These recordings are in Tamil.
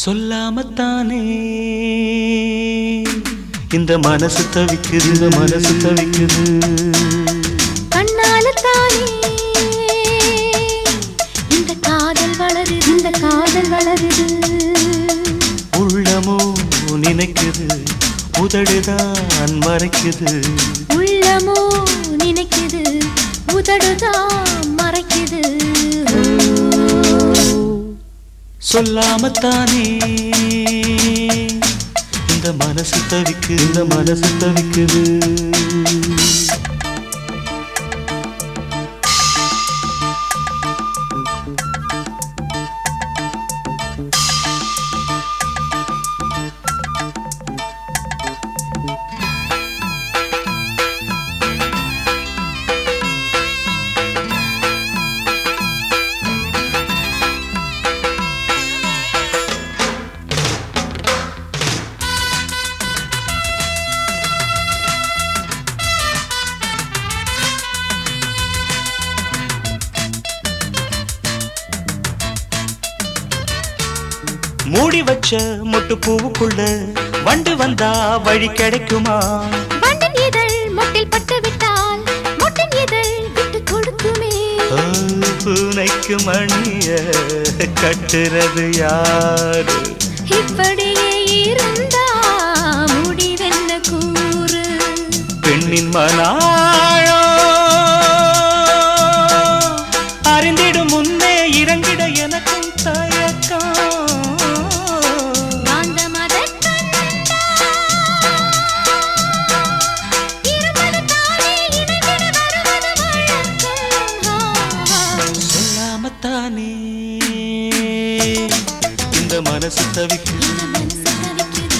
சொல்லாமத்தானே இந்த மனசு தவிக்குது இந்த மனசு தவிக்குது கண்ணால தானே இந்த காதல் வளருது இந்த காதல் வளருது உள்ளமோ நினைக்குது உதடுதான் மறைக்குது உள்ளமோ நினைக்குது உதடுதான் மறைக்குது சொல்லாமத்தானே இந்த மனசு தவிக்குது இந்த மனசு தவிக்குது மூடி வச்ச மொட்டு பூவுக்குள்ள வண்டு வந்தா வழி கிடைக்குமா வண்டின் இதழ் மொட்டில் பட்டு விட்டால் மொட்டின் இதழ் விட்டு கொடுக்குமே ஆ, பூனைக்கு மணிய கட்டுறது யாரு இப்படியே இருந்தா முடிவென்ன கூறு பெண்ணின் மனாழோ அறிந்திடும் முன்னே இறங்கிட எனக்கும் தயக்கம் காந்த மதக் கண்டா இருமது தானே இணைந்திட வருவது வழக்கம் சொல்லாமத்தானே இந்த மனசு தவிக்கு இந்த மனசு தவிக்குது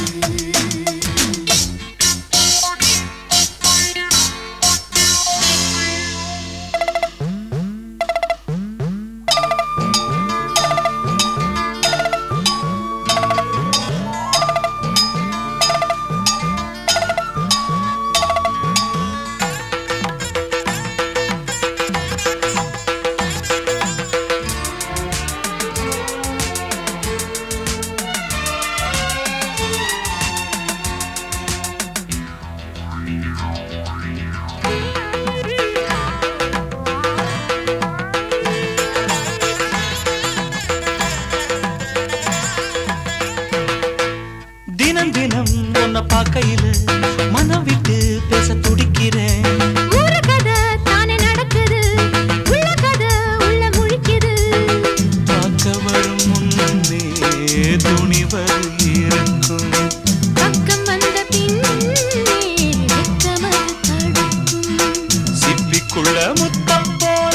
தினம் தினம் உன்னை பார்க்கையில மனம் விட்டு பேச துடிக்கிறேன் ஊர கதை தானே நடக்குது உள்ள கதை உள்ள முழிக்குது பார்க்க வரும் முன்னே துணிவது இருக்கும் பக்கம் வந்த பின்னே வெட்கமது தடுக்கும் சிப்பிக்குள்ள முத்தம் போல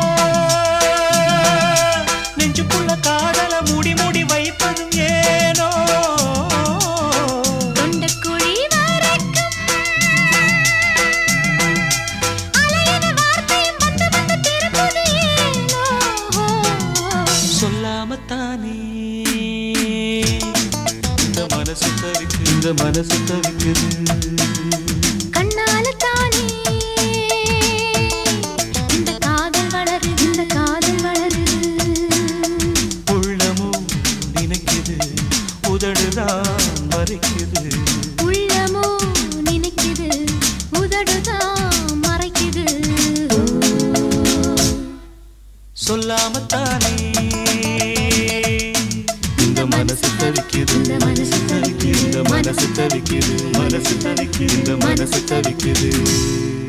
நெஞ்சுக்குள்ள காதல முடி முடி வைப்பதும் ஏனோ தொண்டக்குழி வரைக்கும் அலையின வார்த்தையும் வந்து வந்து திருப்புது ஏனோ சொல்லாமத்தானே இந்த மனசு தவிக்கு இந்த மனசு தவிக்குது கண்ணால தானே இந்த காதல் வளருது இந்த காதல் வளருது உள்ளமோ நினைக்குது உதடுதான் மறைக்குது உள்ளமோ நினைக்குது உதடுதான் மறைக்குது சொல்லாமத்தானே இந்த மனசு தவிக்குது இந்த மனசு தவிக்குது இந்த மனசு தவிக்குது மனசு தவிக்குது இந்த மனசு தவிக்குது